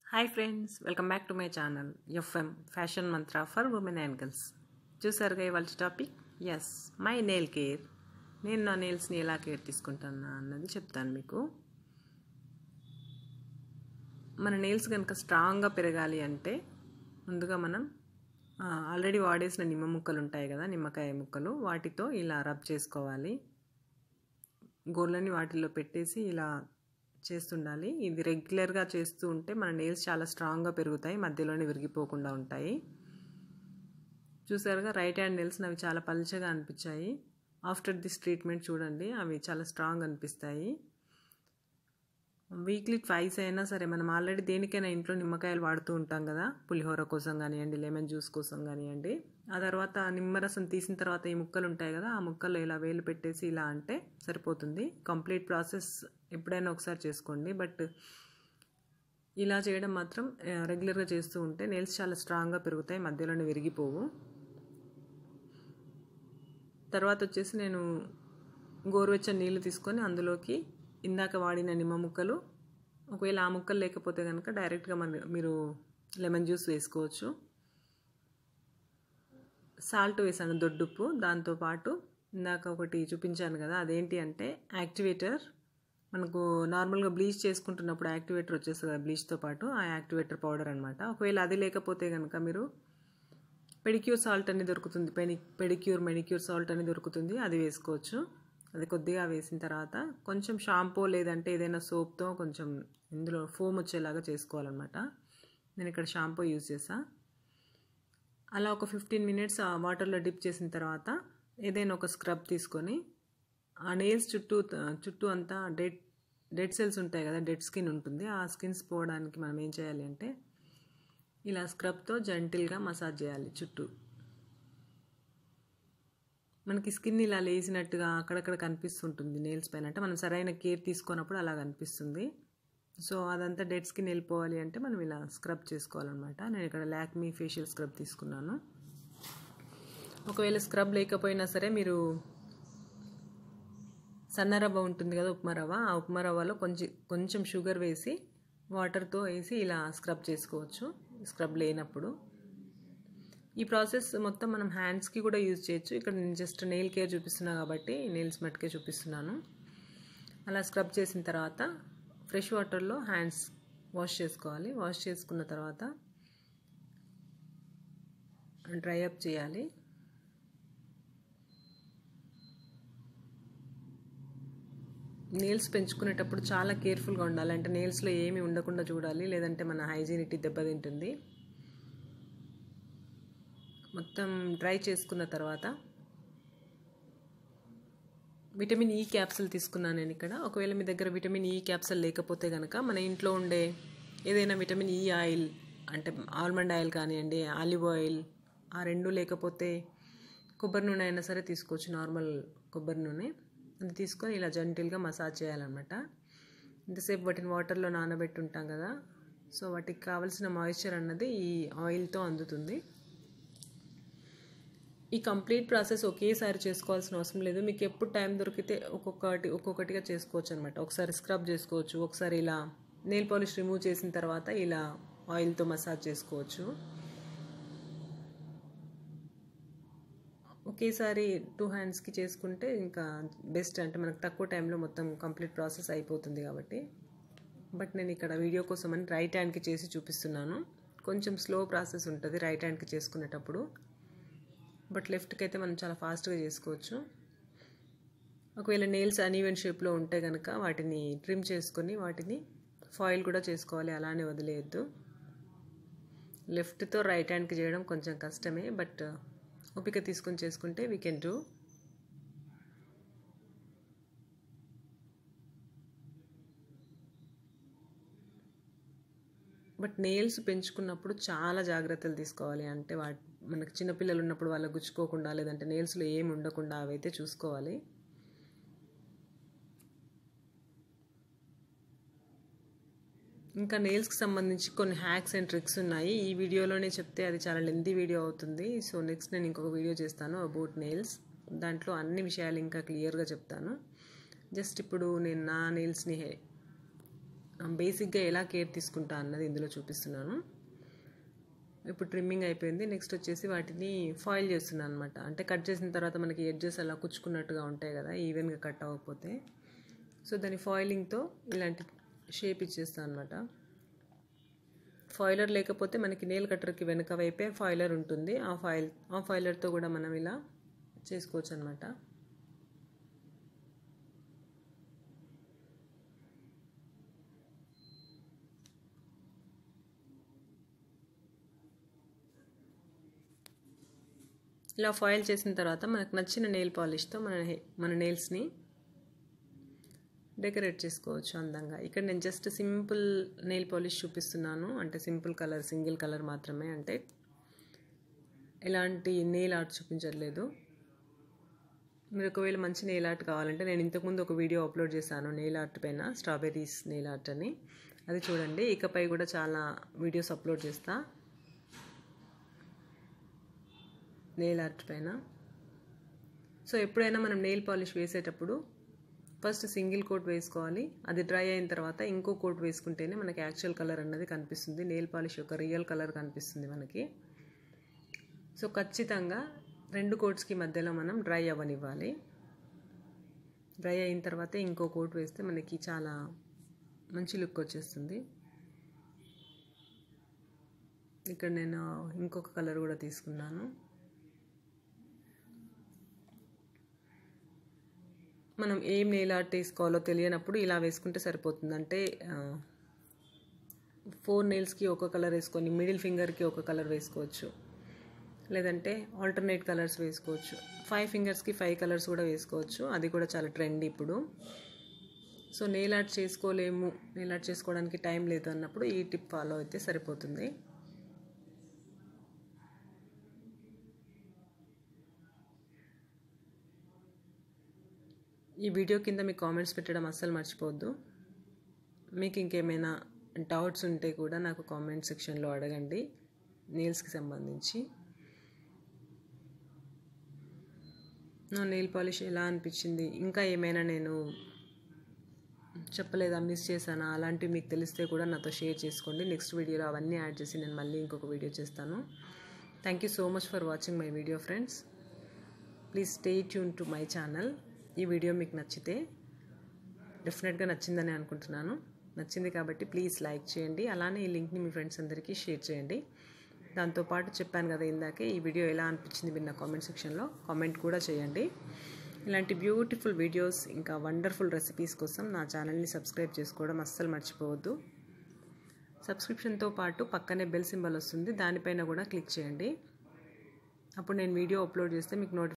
hi friends welcome back to my channel FM fashion Mantra for women and girls చూసారుగా ఇవాళ topic is my nail care నేను నా నెయిల్స్ని ఎలా care తీసుకుంటాను అన్నది చెప్తాను మీకు మన నెయిల్స్ కనుక స్ట్రాంగ్గా పెరగాలి అంటే ముందుగా మనం ఆల్రెడీ వాడేసిన నిమ్మ ముక్కలు ఉంటాయి కదా నిమ్మకాయ ముక్కలు వాటితో ఇలా రబ్ చేసుకోవాలి గోళ్ళని వాటిల్లో పెట్టేసి ఇలా చేస్తుండాలి ఇది రెగ్యులర్గా చేస్తూ ఉంటే మన నెయిల్స్ చాలా స్ట్రాంగ్గా పెరుగుతాయి మధ్యలోనే విరిగిపోకుండా ఉంటాయి చూసారుగా రైట్ హ్యాండ్ నెయిల్స్ అవి చాలా పలుచగా అనిపించాయి ఆఫ్టర్ దిస్ ట్రీట్మెంట్ చూడండి అవి చాలా స్ట్రాంగ్ అనిపిస్తాయి వీక్లీ ట్వైస్ అయినా సరే మనం ఆల్రెడీ దేనికైనా ఇంట్లో నిమ్మకాయలు వాడుతూ ఉంటాం కదా పులిహోర కోసం కానివ్వండి లెమన్ జ్యూస్ కోసం కానివ్వండి ఆ తర్వాత నిమ్మరసం తీసిన తర్వాత ఈ ముక్కలు ఉంటాయి కదా ఆ ముక్కలు ఇలా వేలు పెట్టేసి ఇలా అంటే సరిపోతుంది కంప్లీట్ ప్రాసెస్ ఎప్పుడైనా ఒకసారి చేసుకోండి బట్ ఇలా చేయడం మాత్రం రెగ్యులర్గా చేస్తూ ఉంటే నెయిల్స్ చాలా స్ట్రాంగ్గా పెరుగుతాయి మధ్యలోనే విరిగిపోవు తర్వాత వచ్చేసి నేను గోరువెచ్చని నీళ్ళు తీసుకొని అందులోకి ఇందాక వాడిన నిమ్మ ముక్కలు ఒకవేళ ఆ ముక్కలు లేకపోతే కనుక డైరెక్ట్గా మన మీరు లెమన్ జ్యూస్ వేసుకోవచ్చు సాల్ట్ వేసాను దొడ్డుప్పు దాంతోపాటు ఇందాక ఒకటి చూపించాను కదా అదేంటి అంటే యాక్టివేటర్ మనకు నార్మల్గా బ్లీచ్ చేసుకుంటున్నప్పుడు యాక్టివేటర్ వచ్చేస్తుంది కదా బ్లీచ్తో పాటు ఆ యాక్టివేటర్ పౌడర్ అనమాట ఒకవేళ అది లేకపోతే కనుక మీరు పెడిక్యూర్ సాల్ట్ అని దొరుకుతుంది పెడి పెడిక్యూర్ మెడిక్యూర్ సాల్ట్ అని దొరుకుతుంది అది వేసుకోవచ్చు అది కొద్దిగా వేసిన తర్వాత కొంచెం షాంపూ లేదంటే ఏదైనా సోప్తో కొంచెం ఇందులో ఫోమ్ వచ్చేలాగా చేసుకోవాలన్నమాట నేను ఇక్కడ షాంపూ యూజ్ చేసా అలా ఒక ఫిఫ్టీన్ మినిట్స్ ఆ వాటర్లో డిప్ చేసిన తర్వాత ఏదైనా ఒక స్క్రబ్ తీసుకొని ఆ నెయిల్స్ చుట్టూ చుట్టూ అంతా డెడ్ డెడ్ సెల్స్ ఉంటాయి కదా డెడ్ స్కిన్ ఉంటుంది ఆ స్కిన్స్ పోవడానికి మనం ఏం చేయాలి అంటే ఇలా స్క్రబ్తో జెంటిల్గా మసాజ్ చేయాలి చుట్టూ మనకి స్కిన్ ఇలా లేచినట్టుగా అక్కడక్కడ కనిపిస్తుంటుంది నెయిల్స్ పైన అంటే మనం సరైన కేర్ తీసుకున్నప్పుడు అలా కనిపిస్తుంది సో అదంతా డెడ్ స్కిన్ వెళ్ళిపోవాలి అంటే మనం ఇలా స్క్రబ్ చేసుకోవాలన్నమాట నేను ఇక్కడ లాక్మీ ఫేషియల్ స్క్రబ్ తీసుకున్నాను ఒకవేళ స్క్రబ్ లేకపోయినా సరే మీరు సన్న రవ్వ ఉంటుంది కదా ఉప్మా రవ్వ ఆ ఉప్మా రవ్వలో కొంచెం కొంచెం షుగర్ వేసి వాటర్తో వేసి ఇలా స్క్రబ్ చేసుకోవచ్చు స్క్రబ్ లేనప్పుడు ఈ ప్రాసెస్ మొత్తం మనం హ్యాండ్స్కి కూడా యూజ్ చేయొచ్చు ఇక్కడ నేను జస్ట్ నెయిల్ కేర్ చూపిస్తున్నా కాబట్టి నెయిల్స్ మట్టుకే చూపిస్తున్నాను అలా స్క్రబ్ చేసిన తర్వాత ఫ్రెష్ వాటర్లో హ్యాండ్స్ వాష్ చేసుకోవాలి వాష్ చేసుకున్న తర్వాత డ్రై అప్ చేయాలి నెయిల్స్ పెంచుకునేటప్పుడు చాలా కేర్ఫుల్గా ఉండాలి అంటే నెయిల్స్లో ఏమీ ఉండకుండా చూడాలి లేదంటే మన హైజీనిటీ దెబ్బతింటుంది మొత్తం డ్రై చేసుకున్న తర్వాత విటమిన్ ఈ క్యాప్సిల్ తీసుకున్నాను నేను ఇక్కడ ఒకవేళ మీ దగ్గర విటమిన్ ఈ క్యాప్సిల్ లేకపోతే కనుక మన ఇంట్లో ఉండే ఏదైనా విటమిన్ ఈ ఆయిల్ అంటే ఆల్మండ్ ఆయిల్ కానివ్వండి ఆలివ్ ఆయిల్ ఆ రెండు లేకపోతే కొబ్బరి నూనె అయినా సరే తీసుకోవచ్చు నార్మల్ కొబ్బరి నూనె అది తీసుకొని ఇలా జెంటిల్గా మసాజ్ చేయాలన్నమాట ఇంతసేపు వాటిని వాటర్లో నానబెట్టి ఉంటాం కదా సో వాటికి కావలసిన మాయిశ్చర్ అన్నది ఈ ఆయిల్తో అందుతుంది ఈ కంప్లీట్ ప్రాసెస్ ఒకేసారి చేసుకోవాల్సిన అవసరం లేదు మీకు ఎప్పుడు టైం దొరికితే ఒక్కొక్కటి ఒక్కొక్కటిగా చేసుకోవచ్చు అనమాట ఒకసారి స్క్రబ్ చేసుకోవచ్చు ఒకసారి ఇలా నెయిల్ పాలిష్ రిమూవ్ చేసిన తర్వాత ఇలా ఆయిల్తో మసాజ్ చేసుకోవచ్చు ఒకేసారి టూ హ్యాండ్స్కి చేసుకుంటే ఇంకా బెస్ట్ అంటే మనకు తక్కువ టైంలో మొత్తం కంప్లీట్ ప్రాసెస్ అయిపోతుంది కాబట్టి బట్ నేను ఇక్కడ వీడియో కోసం అని రైట్ హ్యాండ్కి చేసి చూపిస్తున్నాను కొంచెం స్లో ప్రాసెస్ ఉంటుంది రైట్ హ్యాండ్కి చేసుకునేటప్పుడు బట్ లెఫ్ట్కి అయితే మనం చాలా ఫాస్ట్గా చేసుకోవచ్చు ఒకవేళ నెయిల్స్ అన్ఈవెన్ షేప్లో ఉంటే కనుక వాటిని ట్రిమ్ చేసుకొని వాటిని ఫాయిల్ కూడా చేసుకోవాలి అలానే వదిలేయద్దు లెఫ్ట్తో రైట్ హ్యాండ్కి చేయడం కొంచెం కష్టమే బట్ ఓపిక తీసుకొని చేసుకుంటే we can do but nails పెంచుకున్నప్పుడు చాలా జాగ్రత్తలు తీసుకోవాలి అంటే వా మనకు చిన్నపిల్లలు ఉన్నప్పుడు వాళ్ళకి గుచ్చుకోకుండా లేదంటే నెయిల్స్లో ఏమి ఉండకుండా అవైతే చూసుకోవాలి ఇంకా నెయిల్స్కి సంబంధించి కొన్ని హ్యాక్స్ అండ్ ట్రిక్స్ ఉన్నాయి ఈ వీడియోలోనే చెప్తే అది చాలా లెంతీ వీడియో అవుతుంది సో నెక్స్ట్ నేను ఇంకొక వీడియో చేస్తాను అబౌట్ నెయిల్స్ దాంట్లో అన్ని విషయాలు ఇంకా క్లియర్గా చెప్తాను జస్ట్ ఇప్పుడు నేను నా నెయిల్స్ని బేసిక్గా ఎలా కేర్ తీసుకుంటా అన్నది ఇందులో చూపిస్తున్నాను ఇప్పుడు ట్రిమ్మింగ్ అయిపోయింది నెక్స్ట్ వచ్చేసి వాటిని ఫాయిల్ చేస్తున్నాను అనమాట అంటే కట్ చేసిన తర్వాత మనకి ఎడ్జెస్ అలా కుచ్చుకున్నట్టుగా ఉంటాయి కదా ఈవెన్గా కట్ అవ్వకపోతే సో దాని ఫాయిలింగ్తో ఇలాంటి షేప్ ఇచ్చేస్తాను అనమాట ఫాయిలర్ లేకపోతే మనకి నేల్ కట్టర్కి వెనక వైపే ఫాయిలర్ ఉంటుంది ఆ ఫాయిల్ ఆ ఫాయిలర్తో కూడా మనం ఇలా చేసుకోవచ్చు అనమాట ఇలా ఫాయిల్ చేసిన తర్వాత మనకు నచ్చిన నెయిల్ పాలిష్తో మన మన నెయిల్స్ని డెకరేట్ చేసుకోవచ్చు అందంగా ఇక్కడ నేను జస్ట్ సింపుల్ నెయిల్ పాలిష్ చూపిస్తున్నాను అంటే సింపుల్ కలర్ సింగిల్ కలర్ మాత్రమే అంటే ఎలాంటి నెయిల్ ఆర్ట్ చూపించట్లేదు మీరు ఒకవేళ మంచి నెయిల్ ఆర్ట్ కావాలంటే నేను ఇంతకుముందు ఒక వీడియో అప్లోడ్ చేశాను నెయిల్ ఆర్ట్ పైన స్ట్రాబెర్రీస్ నెయిల్ ఆర్ట్ అని అది చూడండి ఇకపై కూడా చాలా వీడియోస్ అప్లోడ్ చేస్తా నెయిల్ ఆర్ట్ పైన సో ఎప్పుడైనా మనం నెయిల్ పాలిష్ వేసేటప్పుడు ఫస్ట్ సింగిల్ కోట్ వేసుకోవాలి అది డ్రై అయిన తర్వాత ఇంకో కోట్ వేసుకుంటేనే మనకి యాక్చువల్ కలర్ అన్నది కనిపిస్తుంది నెయిల్ పాలిష్ యొక్క రియల్ కలర్ కనిపిస్తుంది మనకి సో ఖచ్చితంగా రెండు కోట్స్కి మధ్యలో మనం డ్రై అవ్వనివ్వాలి డ్రై అయిన తర్వాత ఇంకో కోట్ వేస్తే మనకి చాలా మంచి లుక్ వచ్చేస్తుంది ఇక్కడ నేను ఇంకొక కలర్ కూడా తీసుకున్నాను మనం ఏం నెయిల్ ఆర్ట్ వేసుకోవాలో తెలియనప్పుడు ఇలా వేసుకుంటే సరిపోతుంది అంటే ఫోర్ నెయిల్స్కి ఒక కలర్ వేసుకొని మిడిల్ ఫింగర్కి ఒక కలర్ వేసుకోవచ్చు లేదంటే ఆల్టర్నేట్ కలర్స్ వేసుకోవచ్చు ఫైవ్ ఫింగర్స్కి ఫైవ్ కలర్స్ కూడా వేసుకోవచ్చు అది కూడా చాలా ట్రెండ్ ఇప్పుడు సో నెయిల్ ఆర్ట్ చేసుకోలేము నెయిల్ ఆర్ట్ చేసుకోవడానికి టైం లేదు అన్నప్పుడు ఈ టిప్ ఫాలో అయితే సరిపోతుంది ఈ వీడియో కింద మీ కామెంట్స్ పెట్టడం అస్సలు మర్చిపోవద్దు మీకు ఇంకేమైనా డౌట్స్ ఉంటే కూడా నాకు కామెంట్ సెక్షన్లో అడగండి నెయిల్స్కి సంబంధించి నా నెయిల్ పాలిష్ ఎలా అనిపించింది ఇంకా ఏమైనా నేను చెప్పలేదా మిస్ చేశానా అలాంటివి మీకు తెలిస్తే కూడా నాతో షేర్ చేసుకోండి నెక్స్ట్ వీడియోలో అవన్నీ యాడ్ చేసి నేను మళ్ళీ ఇంకొక వీడియో చేస్తాను thank you so much for watching my video friends please stay tune to my channel ఈ వీడియో మీకు నచ్చితే డెఫినెట్గా నచ్చిందని అనుకుంటున్నాను నచ్చింది కాబట్టి ప్లీజ్ లైక్ చేయండి అలానే ఈ లింక్ని మీ ఫ్రెండ్స్ అందరికీ షేర్ చేయండి దాంతోపాటు చెప్పాను కదా ఇందాకే ఈ వీడియో ఎలా అనిపించింది మీరు నా కామెంట్ సెక్షన్లో కామెంట్ కూడా చేయండి ఇలాంటి బ్యూటిఫుల్ వీడియోస్ ఇంకా వండర్ఫుల్ రెసిపీస్ కోసం నా ఛానల్ని సబ్స్క్రైబ్ చేసుకోవడం అస్సలు మర్చిపోవద్దు సబ్స్క్రిప్షన్తో పాటు పక్కనే బెల్ సింబల్ వస్తుంది దానిపైన కూడా క్లిక్ చేయండి అప్పుడు నేను వీడియో అప్లోడ్ చేస్తే మీకు నోటి